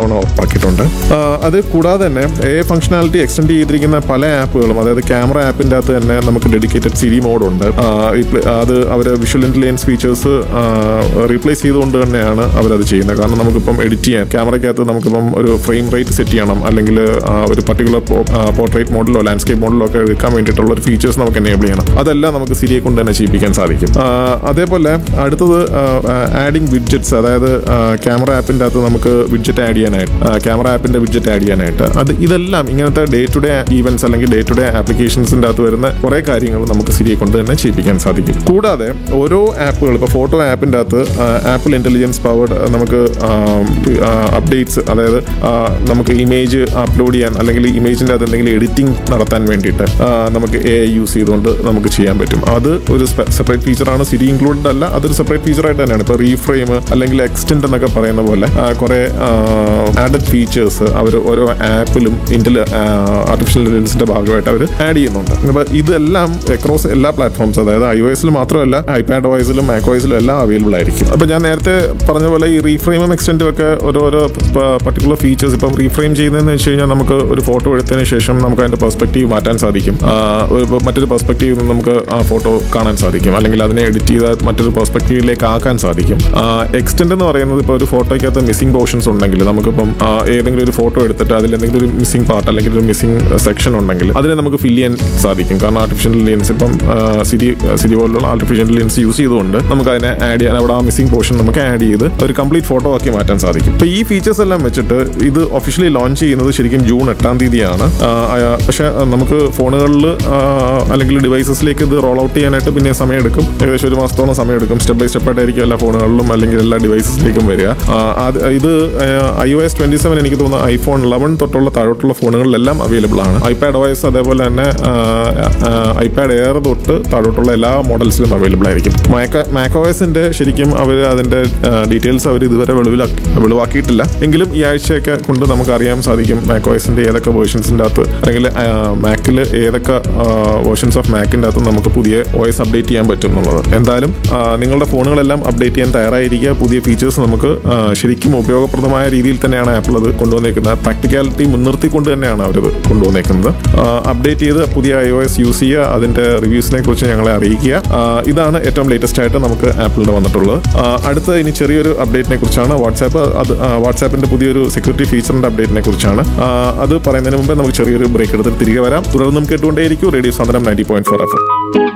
തവണ ഉറപ്പാക്കിയിട്ടുണ്ട് ആ, അത് കൂടാതെ തന്നെ എ ഫംഗ്ഷനാലിറ്റി എക്സ്റ്റെൻഡ് ചെയ്തിരിക്കുന്ന പല ആപ്പുകളും അതായത് ക്യാമറ ആപ്പിൻ്റെ അകത്ത് തന്നെ നമുക്ക് ഡെഡിക്കേറ്റഡ് സിരി മോഡുണ്ട് അത് അവർ വിഷ്വൽ ഇന്റലിജൻസ് ഫീച്ചേഴ്സ് റീപ്ലേസ് ചെയ്തുകൊണ്ട് തന്നെയാണ് അവരത് ചെയ്യുന്നത് കാരണം നമുക്കിപ്പം എഡിറ്റ് ചെയ്യാൻ ക്യാമറയ്ക്കകത്ത് നമുക്കിപ്പം ഒരു ഫ്രെയിം റേറ്റ് സെറ്റ് ചെയ്യണം അല്ലെങ്കിൽ ആ, ഒരു പർട്ടിക്കുലർ പോർട്രേറ്റ് മോഡലോ ലാൻഡ്സ്കേപ്പ് മോഡലോ ഒക്കെ എടുക്കാൻ വേണ്ടിയിട്ടുള്ള ഒരു ഫീച്ചേഴ്സ് നമുക്ക് എനേബിൾ ചെയ്യണം അതെല്ലാം നമുക്ക് സിരിയെ കൊണ്ട് തന്നെ ചെയ്യിപ്പിക്കാൻ സാധിക്കും ആ, അതേപോലെ അടുത്തത് ആഡിങ് വിഡ്ജറ്റ്സ് അതായത് ക്യാമറ ആപ്പിൻ്റെ അകത്ത് നമുക്ക് വിഡ്ജറ്റ് ആഡ് ചെയ്യാനായിട്ട് ക്യാമറ ആപ്പിൻ്റെ വിഡ്ജറ്റ് ആഡ് ചെയ്യാനായിട്ട് അത് ഇതെല്ലാം ഇങ്ങനത്തെ ഡേ ടു ഡേ ഈവൻസ് അല്ലെങ്കിൽ ഡേ ടു ഡേ ആപ്ലിക്കേഷൻസിൻ്റെ അകത്ത് വരുന്ന കുറേ കാര്യങ്ങൾ നമുക്ക് സിരിയെ കൊണ്ട് തന്നെ ചെയ്യിപ്പിക്കാൻ സാധിക്കും കൂടാതെ ഓരോ ആപ്പുകൾ ഇപ്പോൾ ഫോട്ടോ ആപ്പിൻ്റെ അകത്ത് ആപ്പിൾ ഇൻ്റലിജൻസ് പവർഡ് നമുക്ക് അപ്ഡേറ്റ്സ് അതായത് ആ, നമുക്ക് ഇമേജ് അപ്ലോഡ് ചെയ്യാൻ അല്ലെങ്കിൽ ഇമേജിൻ്റെ അകത്ത് എന്തെങ്കിലും എഡിറ്റിംഗ് നടത്താൻ വേണ്ടിയിട്ട് ആ, നമുക്ക് എ ഐ യൂസ് ചെയ്തുകൊണ്ട് നമുക്ക് ചെയ്യാൻ പറ്റും അത് ഒരു സെപ്പറേറ്റ് ഫീച്ചറാണ് സിരി ഇൻക്ലൂഡഡ് അല്ല അതൊരു സെപ്പറേറ്റ് ഫീച്ചറായിട്ട് തന്നെയാണ് ഇപ്പോൾ റീഫ്രെയിം അല്ലെങ്കിൽ എക്സ്റ്റെൻഡ് എന്നൊക്കെ പറയുന്ന പോലെ ആ, കുറേ ആഡഡ് ഫീച്ചേഴ്സ് അവർ ഓരോ ആപ്പിലും ഇന്റൽ ആർട്ടിഫിഷ്യൽ ഇന്റലിജൻസിന്റെ ഭാഗമായിട്ട് അവർ ആഡ് ചെയ്യുന്നുണ്ട് അപ്പോൾ ഇതെല്ലാം അക്രോസ് എല്ലാ പ്ലാറ്റ്ഫോംസ് അതായത് ഐ ഒ എസിൽ മാത്രമല്ല ഐപാഡ് ഓയിസിലും മാക് ഓയിസിലും എല്ലാം അവൈലബിൾ ആയിരിക്കും അപ്പോൾ ഞാൻ നേരത്തെ പറഞ്ഞ പോലെ ഈ റീഫ്രെയിമും എക്സ്റ്റെൻഡും ഒക്കെ ഓരോരോ പർട്ടിക്കുലർ ഫീച്ചേഴ്സ് ഇപ്പം റീഫ്രെയിം ചെയ്യുന്നതെന്ന് വെച്ച് കഴിഞ്ഞാൽ നമുക്ക് ഒരു ഫോട്ടോ എടുത്തതിന് ശേഷം നമുക്ക് അതിന്റെ പെർസ്പെക്റ്റീവ് മാറ്റാൻ സാധിക്കും ആ, ഒരു ഇപ്പൊ മറ്റൊരു പെർസ്പെക്റ്റീവിൽ നിന്ന് നമുക്ക് ആ ഫോട്ടോ കാണാൻ സാധിക്കും അല്ലെങ്കിൽ അതിനെ എഡിറ്റ് ചെയ്ത് മറ്റൊരു പെർസ്പെക്റ്റീവിലേക്ക് ആക്കാൻ സാധിക്കും എക്സ്റ്റെൻഡ് എന്ന് പറയുന്നത് ഇപ്പോൾ ഒരു ഫോട്ടോയ്ക്കകത്ത് മിസ്സിംഗ് പോർഷൻസ് ഉണ്ടെങ്കിൽ നമുക്കിപ്പം ആ, ഏതെങ്കിലും ഒരു ഫോട്ടോ എടുത്തിട്ട് അതിൽ എന്തെങ്കിലും ഒരു മിസ്സിംഗ് പാർട്ട് അല്ലെങ്കിൽ ഒരു മിസ്സിംഗ് സെക്ഷൻ ഉണ്ടെങ്കിൽ അതിനെ നമുക്ക് ഫില്ല് ചെയ്യാൻ സാധിക്കും കാരണം ആർട്ടിഫിഷ്യൽ ഇന്റലിജൻസ് ഇപ്പം സിരി സിരി പോലുള്ള ആർട്ടിഫിഷ്യൽ ഇന്റലിജൻസ് യൂസ് ചെയ്തുകൊണ്ട് നമുക്ക് അതിനെ ആഡ് ചെയ്യാൻ അവിടെ ആ മിസ്സിംഗ് പോർഷൻ നമുക്ക് ആഡ് ചെയ്ത് ഒരു കംപ്ലീറ്റ് ഫോട്ടോ ആക്കി മാറ്റാൻ സാധിക്കും ഇപ്പോൾ ഈ ഫീച്ചേഴ്സ് എല്ലാം വെച്ചിട്ട് ഇത് ഒഫീഷ്യലി ലോഞ്ച് ചെയ്യുന്നത് ശരിക്കും ജൂൺ എട്ടാം തീയതിയാണ് ആ, ആ, പക്ഷേ ആ, നമുക്ക് ഫോണുകളിൽ അല്ലെങ്കിൽ ഡിവൈസസിലേക്ക് ഇത് റോൾ ഔട്ട് ചെയ്യാനായിട്ട് പിന്നെ സമയമെടുക്കും ഏകദേശം ഒരു മാസത്തോളം സമയമെടുക്കും സ്റ്റെപ്പ് ബൈ സ്റ്റെപ്പ് ആയിട്ടായിരിക്കും എല്ലാ ഫോണുകളിലും അല്ലെങ്കിൽ എല്ലാ ഡിവൈസസിലേക്കും വരിക ആ, അത് ഇത് I O S twenty seven എനിക്ക് തോന്നുന്നു ഐഫോൺ ലെവൻ തൊട്ടുള്ള താഴോട്ടുള്ള ഫോണുകളിലെല്ലാം അവൈലബിൾ ആണ് ഐപാഡ് ഒ എസ് അതേപോലെ തന്നെ ഐപാഡ് എയർ തൊട്ട് താഴോട്ടുള്ള എല്ലാ മോഡൽസിലും അവൈലബിൾ ആയിരിക്കും മാക് ഒ എസിന്റെ ശരിക്കും അവർ അതിന്റെ ഡീറ്റെയിൽസ് അവർ ഇതുവരെ വെളിവിലാക്കി വെളിവാക്കിയിട്ടില്ല എങ്കിലും ഈ ആഴ്ചയൊക്കെ കൊണ്ട് നമുക്ക് അറിയാൻ സാധിക്കും മാക് ഒ എസിന്റെ ഏതൊക്കെ വേർഷൻസിന്റെ അകത്ത് അല്ലെങ്കിൽ മാക്കിൽ ഏതൊക്കെ വേർഷൻസ് ഓഫ് മാക്കിന്റെ അകത്ത് നമുക്ക് പുതിയ ഒ എസ് അപ്ഡേറ്റ് ചെയ്യാൻ പറ്റും എന്നുള്ളത് എന്തായാലും ആ, നിങ്ങളുടെ ഫോണുകളെല്ലാം അപ്ഡേറ്റ് ചെയ്യാൻ തയ്യാറായിരിക്കുക പുതിയ ഫീച്ചേഴ്സ് നമുക്ക് ആ, ശരിക്കും ഉപയോഗപ്രദമായ രീതിയിൽ തന്നെയാണ് ആപ്പിൾ അത് കൊണ്ടുവന്നേക്കുന്നത് പ്രാക്ടിക്കാലിറ്റി മുൻനിർത്തിക്കൊണ്ട് തന്നെയാണ് അവരത് കൊണ്ടുവന്നേക്കുന്നത് അപ്ഡേറ്റ് ചെയ്ത് പുതിയ ഐ ഒ എസ് യൂസ് ചെയ്യുക അതിന്റെ റിവ്യൂസിനെ കുറിച്ച് ഞങ്ങളെ അറിയിക്കുക ആ, ഇതാണ് ഏറ്റവും ലേറ്റസ്റ്റ് ആയിട്ട് നമുക്ക് ആപ്പിളിന്റെ വന്നിട്ടുള്ളത് ആ, അടുത്ത ഇനി ചെറിയൊരു അപ്ഡേറ്റിനെ കുറിച്ചാണ് വാട്സാപ്പ് അത് വാട്സാപ്പിന്റെ പുതിയൊരു സെക്യൂരിറ്റി ഫീച്ചറിന്റെ അപ്ഡേറ്റിനെ കുറിച്ചാണ് ആ, അത് പറയുന്നതിന് മുമ്പ് നമുക്ക് ചെറിയൊരു ബ്രേക്ക് എടുത്തിട്ട് തിരികെ വരാം തുടർന്നും കേട്ടുകൊണ്ടേയിരിക്കും റേഡിയോ സാധനം നയൻറ്റി പോയിന്റ് ഫോർ എഫ്